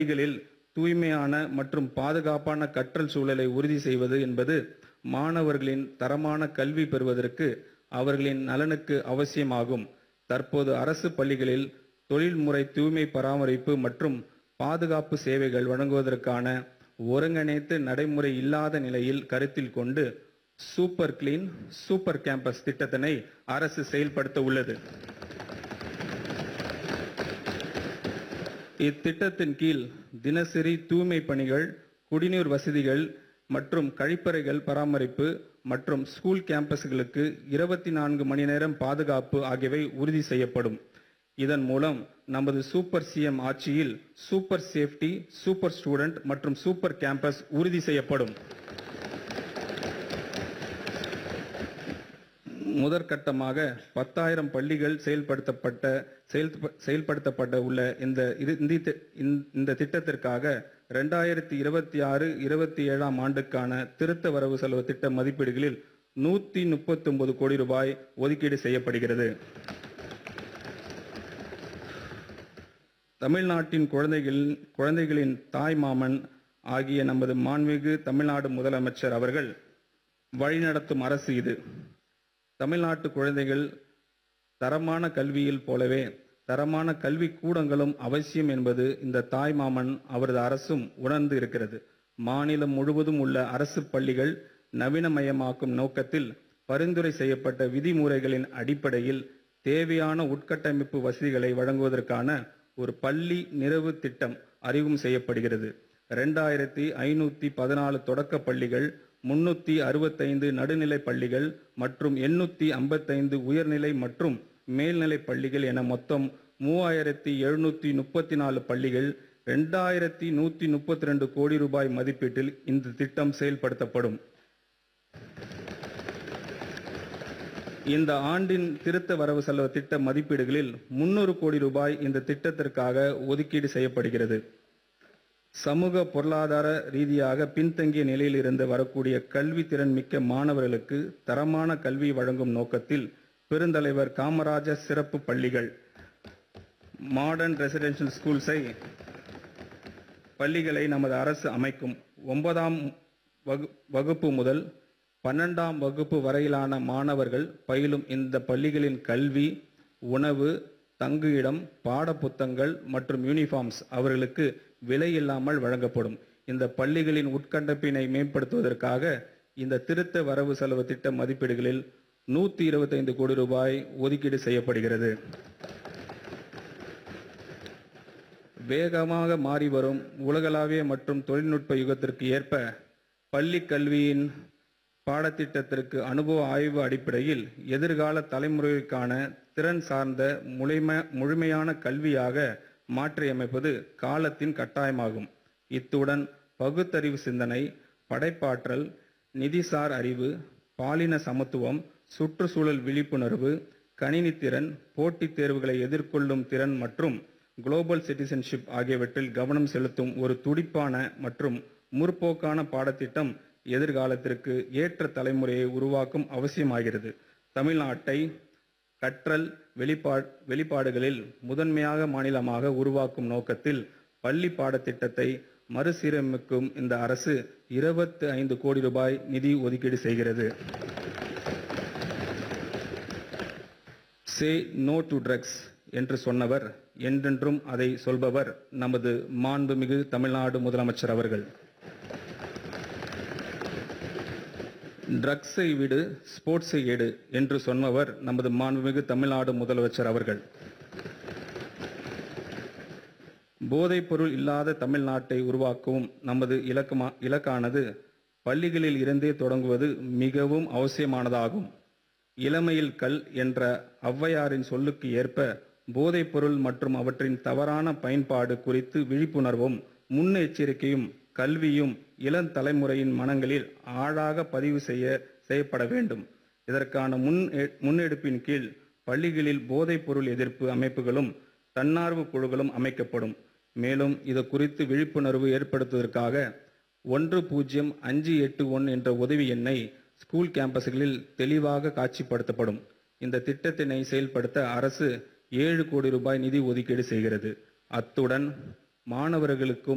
பள்ளிகளில் தூய்மையான மற்றும் பாதுகாப்பான கற்றல் சூழலை உறுதி செய்வது என்பது மாணவர்களின் தரமான கல்வி பெறுவதற்கு அவர்களின் நலனுக்கு அவசியமாகும் தற்போது அரசு பள்ளிகளில் தொழில்முறை தூய்மை பராமரிப்பு மற்றும் பாதுகாப்பு சேவைகள் வழங்குவதற்கான ஒருங்கிணைத்து நடைமுறை இல்லாத நிலையில் கருத்தில் கொண்டு சூப்பர் கிளீன் சூப்பர் கேம்பஸ் திட்டத்தினை அரசு செயல்படுத்த உள்ளது இத்திட்டத்தின் கீழ் தினசரி தூய்மை பணிகள் குடிநீர் வசதிகள் மற்றும் கழிப்பறைகள் பராமரிப்பு மற்றும் ஸ்கூல் கேம்பஸ்களுக்கு இருபத்தி நான்கு மணி நேரம் பாதுகாப்பு ஆகியவை உறுதி செய்யப்படும் இதன் மூலம் நமது சூப்பர் சிஎம் ஆட்சியில் சூப்பர் சேஃப்டி சூப்பர் ஸ்டூடெண்ட் மற்றும் சூப்பர் கேம்பஸ் உறுதி செய்யப்படும் முதற்கட்டமாக பத்தாயிரம் பள்ளிகள் செயல்படுத்தப்பட்ட செயல் செயல்படுத்தப்பட உள்ள இந்த இது- இந்த தி- இந்த- இந்த திட்டத்திற்காக ரெண்டாயிரத்தி இருபத்தி ஆறு இருபத்தி ஏழாம் ஆண்டுக்கான திருத்த வரவு செலவு திட்ட மதிப்பீடுகளில் நூத்தி முப்பத்தி ஒன்பது கோடி ரூபாய் ஒதுக்கீடு செய்யப்படுகிறது தமிழ்நாட்டின் குழந்தைகளின் குழந்தைகளின் தாய் மாமன் ஆகிய நமது மாண்புமிகு தமிழ்நாடு முதலமைச்சர் அவர்கள் வழிநடத்தும் அரசு இது தமிழ்நாட்டு குழந்தைகள் தரமான கல்வியில் போலவே தரமான கல்வி கூடங்களும் அவசியம் என்பது இந்த தாய் மாமன் அவரது அரசும் உணர்ந்து இருக்கிறது மாநிலம் முழுவதும் உள்ள அரசு பள்ளிகள் நவீனமயமாக்கும் நோக்கத்தில் பரிந்துரை செய்யப்பட்ட விதிமுறைகளின் அடிப்படையில் தேவையான உட்கட்டமைப்பு வசதிகளை வழங்குவதற்கான ஒரு பள்ளி நிறைவு திட்டம் அறிமுகம் செய்யப்படுகிறது ரெண்டாயிரத்தி ஐநூத்தி பதினாலு தொடக்க பள்ளிகள் முன்னூத்தி அறுபத்தைந்து நடுநிலை பள்ளிகள் மற்றும் எண்ணூத்தி ஐம்பத்தைந்து உயர்நிலை மற்றும் மேல்நிலை பள்ளிகள் என மொத்தம் மூவாயிரத்தி எழுநூத்தி முப்பத்தி நாலு பள்ளிகள் ரெண்டாயிரத்தி நூத்தி முப்பத்தி ரெண்டு கோடி ரூபாய் மதிப்பீட்டில் இந்த திட்டம் செயல்படுத்தப்படும் இந்த ஆண்டின் திருத்த வரவு செலவு திட்ட மதிப்பீடுகளில் முன்னூறு கோடி ரூபாய் இந்த திட்டத்திற்காக ஒதுக்கீடு செய்யப்படுகிறது சமூக பொருளாதார ரீதியாக பின்தங்கிய நிலையில் இருந்து வரக்கூடிய கல்வி திறன் மிக்க மாணவர்களுக்கு தரமான கல்வி வழங்கும் நோக்கத்தில் பெருந்தலைவர் காமராஜர் சிறப்பு பள்ளிகள் மாடர்ன் ரெசிடென்ஷியல் ஸ்கூல்ஸை பள்ளிகளை நமது அரசு அமைக்கும் ஒன்பதாம் வகு- வகுப்பு முதல் பன்னெண்டாம் வகுப்பு வரையிலான மாணவர்கள் பயிலும் இந்த பள்ளிகளின் கல்வி உணவு தங்குயிடம் பாடப்புத்தகங்கள் மற்றும் யூனிஃபார்ம்ஸ் அவர்களுக்கு விலை இல்லாமல் வழங்கப்படும் இந்த பள்ளிகளின் உட்கண்டப்பினை மேம்படுத்துவதற்காக இந்த திருத்த வரவு செலவு திட்ட மதிப்பீடுகளில் நூத்தி இருபத்தைந்து கோடி ரூபாய் ஒதுக்கீடு செய்யப்படுகிறது வேகமாக மாறி வரும் உலகளாவிய மற்றும் தொழில்நுட்ப யுகத்திற்கு ஏற்ப பள்ளி கல்வியின் பாடத்திட்டத்திற்கு அனுபவ ஆய்வு அடிப்படையில் எதிர்கால தலைமுறைக்கான திறன் சார்ந்த முழுமை முழுமையான கல்வியாக மாற்றியமைப்பது காலத்தின் கட்டாயமாகும் இத்துடன் பகுத்தறிவு சிந்தனை படைப்பாற்றல் நிதிசார் அறிவு பாலின சமத்துவம் சுற்றுச்சூழல் விழிப்புணர்வு கணினித்திறன் போட்டித் தேர்வுகளை எதிர்கொள்ளும் திறன் மற்றும் குளோபல் சிட்டிசன்ஷிப் ஆகியவற்றில் கவனம் செலுத்தும் ஒரு துடிப்பான மற்றும் முற்போக்கான பாடத்திட்டம் எதிர்காலத்திற்கு ஏற்ற தலைமுறையை உருவாக்கும் அவசியமாகிறது தமிழ்நாட்டை கற்றல் வெளிப்பா வெளிப்பாடுகளில் முதன்மையாக மாநிலமாக உருவாக்கும் நோக்கத்தில் பள்ளி பாடத்திட்டத்தை மறுசீரமைக்கும் இந்த அரசு இருபத்தி ஐந்து கோடி ரூபாய் நிதி ஒதுக்கீடு செய்கிறது சே நோ டு ட்ரக்ஸ் என்று சொன்னவர் என்றென்றும் அதை சொல்பவர் நமது மாண்புமிகு தமிழ்நாடு முதலமைச்சர் அவர்கள் ட்ரக்ஸை விடு ஸ்போர்ட்ஸை எடு என்று சொன்னவர் நமது மாண்புமிகு தமிழ்நாடு முதலமைச்சர் அவர்கள் போதைப் பொருள் இல்லாத தமிழ்நாட்டை உருவாக்கவும் நமது இலக்கமா இலக்கானது பள்ளிகளில் இருந்தே தொடங்குவது மிகவும் அவசியமானதாகும் இளமையில் கல் என்ற ஔவையாரின் சொல்லுக்கு ஏற்ப போதைப் பொருள் மற்றும் அவற்றின் தவறான பயன்பாடு குறித்து விழிப்புணர்வும் முன்னெச்சரிக்கையும் கல்வியும் இளம் தலைமுறையின் மனங்களில் ஆழாக பதிவு செய்ய செய்யப்பட வேண்டும் இதற்கான முன் முன்னெடுப்பின் கீழ் பள்ளிகளில் போதைப் பொருள் எதிர்ப்பு அமைப்புகளும் தன்னார்வ குழுக்களும் அமைக்கப்படும் மேலும் இது குறித்து விழிப்புணர்வு ஏற்படுத்துவதற்காக ஒன்று பூஜ்ஜியம் அஞ்சு எட்டு ஒன்று என்ற உதவி எண்ணை ஸ்கூல் கேம்பஸ்களில் தெளிவாக காட்சிப்படுத்தப்படும் இந்த திட்டத்தினை செயல்படுத்த அரசு ஏழு கோடி ரூபாய் நிதி ஒதுக்கீடு செய்கிறது அத்துடன் மாணவர்களுக்கும்